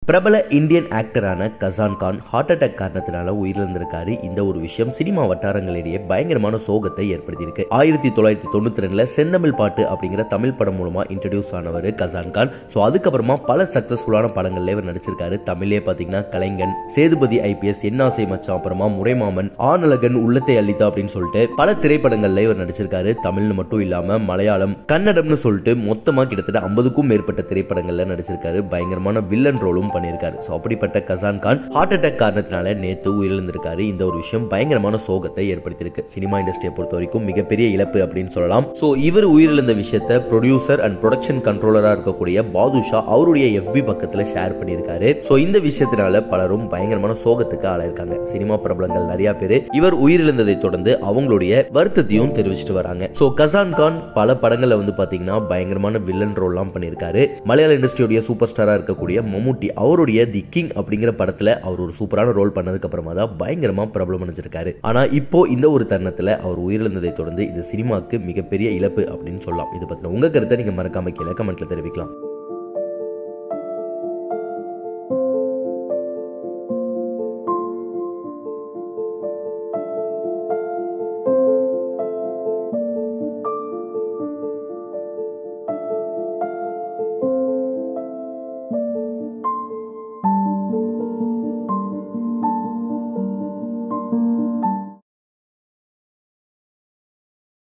பிரபல இந்தியன் ஆக்டரான Kazan Khan heart attack காரணத்தினால உயிரிழந்திருக்காரு இந்த ஒரு விஷயம் சினிமா வட்டாரங்களிடையே பயங்கரமான சோகத்தை ஏற்படுத்தியிருக்கு ஆயிரத்தி தொள்ளாயிரத்தி தொண்ணூத்தி ரெண்டுல செந்தமிழ் பாட்டு அப்படிங்கிற தமிழ் படம் மூலமா இன்ட்ரடியூஸ் ஆனவர் கசான் கான் ஸோ அதுக்கப்புறமா பல சக்சஸ்ஃபுல்லான படங்கள்ல இவர் நடிச்சிருக்காரு தமிழ்லே பாத்தீங்கன்னா கலைஞன் சேதுபதி ஐபிஎஸ் என்னாசை மச்சான் அப்புறமா முறைமாமன் ஆனழகன் உள்ளத்தை அள்ளித்தா அப்படின்னு சொல்லிட்டு பல திரைப்படங்கள்ல இவர் நடிச்சிருக்காரு தமிழ்னு மட்டும் இல்லாம மலையாளம் கன்னடம்னு சொல்லிட்டு மொத்தமா கிட்டத்தட்ட ஐம்பதுக்கும் மேற்பட்ட திரைப்படங்கள்ல நடிச்சிருக்காரு பயங்கரமான வில்லன் ரோலும் பண்ணியிருக்காரு ஸோ அப்படிப்பட்ட கசான் கான் ஹார்ட் அட்டாக் காரணத்தினால நேத்து உயிரிழந்திருக்காரு இந்த ஒரு விஷயம் பயங்கரமான சோகத்தை ஏற்படுத்தியிருக்கு சினிமா இண்டஸ்ட்ரியை பொறுத்த வரைக்கும் மிகப்பெரிய இழப்பு அப்படின்னு சொல்லலாம் ஸோ இவர் உயிரிழந்த விஷயத்தை ப்ரொடியூசர் அண்ட் ப்ரொடக்ஷன் கண்ட்ரோலரா இருக்கக்கூடிய பாதுஷா அவருடைய எஃபி பக்கத்துல ஷேர் பண்ணியிருக்காரு ஸோ இந்த விஷயத்தினால பலரும் பயங்கரமான சோகத்துக்கு ஆளாயிருக்காங்க சினிமா பிரபலங்கள் நிறைய பேர் இவர் உயிரிழந்ததை தொடர்ந்து அவங்களுடைய வருத்தத்தையும் தெரிவிச்சிட்டு வராங்க ஸோ கசான் கான் பல படங்கள்ல வந்து பாத்தீங்கன்னா பயங்கரமான வில்லன் ரோல்லாம் பண்ணியிருக்காரு மலையாள இண்டஸ்ட்ரியோடைய சூப்பர் ஸ்டாரா இருக்கக்கூடிய மம்முட்டி அவருடைய தி கிங் அப்படிங்கிற படத்துல அவர் ஒரு சூப்பரான ரோல் பண்ணதுக்கு அப்புறமா தான் பயங்கரமா பிரபலம் அடைஞ்சிருக்காரு ஆனா இப்போ இந்த ஒரு தருணத்துல அவர் உயிரிழந்ததை தொடர்ந்து இது சினிமாக்கு மிகப்பெரிய இழப்பு அப்படின்னு சொல்லலாம் இது பத்தின உங்க கருத்தை நீங்க மறக்காம கீழே கமெண்ட்ல தெரிவிக்கலாம்